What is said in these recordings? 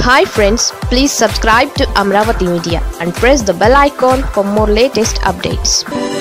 hi friends please subscribe to Amaravati media and press the bell icon for more latest updates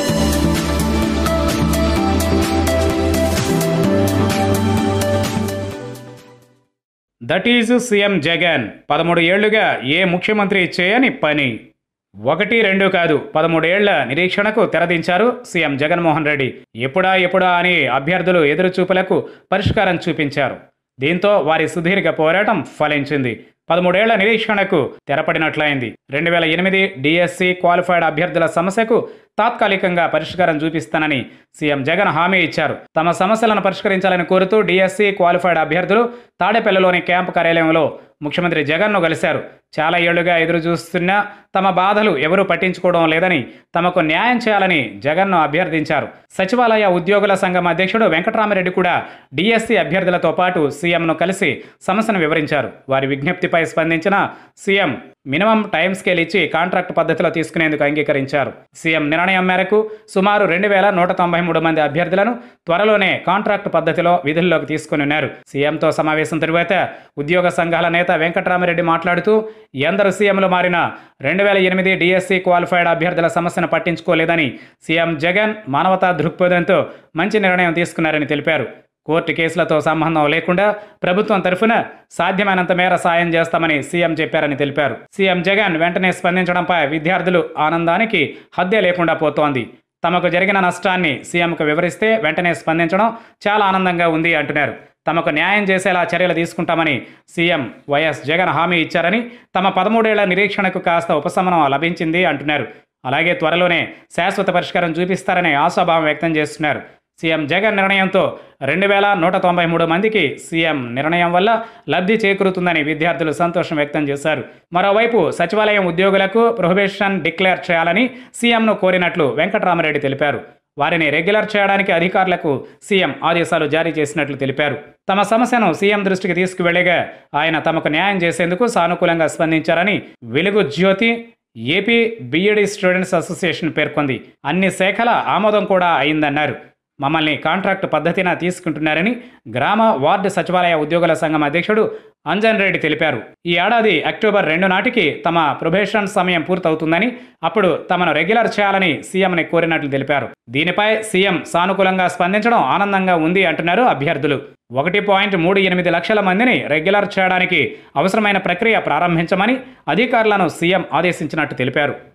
that is CM Jagan పదమూడు ఏళ్లుగా ఏ ముఖ్యమంత్రి చేయని పని ఒకటి రెండు కాదు పదమూడేళ్ల నిరీక్షణకు తెరదించారు సీఎం జగన్మోహన్ రెడ్డి ఎప్పుడా ఎప్పుడా అని అభ్యర్థులు ఎదురుచూపులకు పరిష్కారం చూపించారు దీంతో వారి సుదీర్ఘ పోరాటం ఫలించింది పదమూడేళ్ల నిరీక్షణకు తెరపడినట్లయింది రెండు వేల ఎనిమిది డిఎస్సి క్వాలిఫైడ్ అభ్యర్థుల సమస్యకు తాత్కాలికంగా పరిష్కారం చూపిస్తానని సీఎం జగన్ హామీ ఇచ్చారు తమ సమస్యలను పరిష్కరించాలని కోరుతూ డిఎస్సి క్వాలిఫైడ్ అభ్యర్థులు తాడేపల్లిలోని క్యాంపు కార్యాలయంలో ముఖ్యమంత్రి జగన్ను కలిశారు చాలా ఏళ్లుగా ఎదురు చూస్తున్న తమ బాధలు ఎవరూ పట్టించుకోవడం లేదని తమకు న్యాయం చేయాలని జగన్ను అభ్యర్థించారు సచివాలయ ఉద్యోగుల సంఘం అధ్యక్షుడు వెంకటరామరెడ్డి కూడా డిఎస్సి అభ్యర్థులతో పాటు సీఎంను కలిసి సమస్యను వివరించారు వారి విజ్ఞప్తిపై స్పందించిన సీఎం మినిమం టైం స్కేల్ ఇచ్చి కాంట్రాక్ట్ పద్ధతిలో తీసుకునేందుకు అంగీకరించారు సీఎం నిర్ణయం మేరకు సుమారు రెండు వేల నూట తొంభై మూడు మంది అభ్యర్థులను త్వరలోనే కాంట్రాక్ట్ పద్ధతిలో విధుల్లోకి తీసుకున్నారు సీఎంతో సమావేశం తరువాత ఉద్యోగ సంఘాల నేత వెంకటరామరెడ్డి మాట్లాడుతూ ఎందరు సీఎంలు మారినా రెండు వేల ఎనిమిది డిఎస్సి క్వాలిఫైడ్ అభ్యర్థుల సమస్యను పట్టించుకోలేదని సీఎం జగన్ మానవతా దృక్పథంతో మంచి నిర్ణయం తీసుకున్నారని తెలిపారు కోర్టు కేసులతో సంబంధం లేకుండా ప్రభుత్వం తరఫున సాధ్యమైనంత మేర సాయం చేస్తామని సీఎం చెప్పారని తెలిపారు సీఎం జగన్ వెంటనే స్పందించడంపై విద్యార్థులు ఆనందానికి హద్దే లేకుండా పోతోంది తమకు జరిగిన నష్టాన్ని సీఎంకు వివరిస్తే వెంటనే స్పందించడం చాలా ఆనందంగా ఉంది అంటున్నారు తమకు న్యాయం చేసేలా చర్యలు తీసుకుంటామని సీఎం వైఎస్ జగన్ హామీ ఇచ్చారని తమ పదమూడేళ్ల నిరీక్షణకు కాస్త ఉపశమనం లభించింది అంటున్నారు అలాగే త్వరలోనే శాశ్వత పరిష్కారం చూపిస్తారని ఆశాభావం వ్యక్తం చేస్తున్నారు సీఎం జగన్ నిర్ణయంతో రెండు వేల నూట తొంభై మూడు మందికి సీఎం నిర్ణయం వల్ల లబ్ధి చేకూరుతుందని విద్యార్థులు సంతోషం వ్యక్తం చేశారు మరోవైపు సచివాలయం ఉద్యోగులకు ప్రొహిబిషన్ డిక్లేర్ చేయాలని సీఎంను కోరినట్లు వెంకటరామరెడ్డి తెలిపారు వారిని రెగ్యులర్ చేయడానికి అధికారులకు సీఎం ఆదేశాలు జారీ చేసినట్లు తెలిపారు తమ సమస్యను సీఎం దృష్టికి తీసుకువెళ్లగా ఆయన తమకు న్యాయం చేసేందుకు సానుకూలంగా స్పందించారని Velugu Jyothi AP B Ed students association పేర్కొంది అన్ని శాఖల ఆమోదం కూడా అయిందన్నారు మమ్మల్ని కాంట్రాక్ట్ పద్ధతిన తీసుకుంటున్నారని గ్రామ వార్డు సచివాలయ ఉద్యోగుల సంఘం అధ్యక్షుడు అంజన్ రెడ్డి తెలిపారు ఈ ఏడాది అక్టోబర్ రెండు నాటికి తమ ప్రొబేషన్ సమయం పూర్తవుతుందని అప్పుడు తమను రెగ్యులర్ చేయాలని సీఎంని కోరినట్లు తెలిపారు దీనిపై సీఎం సానుకూలంగా స్పందించడం ఆనందంగా ఉంది అంటున్నారు అభ్యర్థులు ఒకటి పాయింట్ మూడు ఎనిమిది లక్షల మందిని రెగ్యులర్ చేయడానికి అవసరమైన ప్రక్రియ ప్రారంభించమని అధికారులను సీఎం ఆదేశించినట్టు తెలిపారు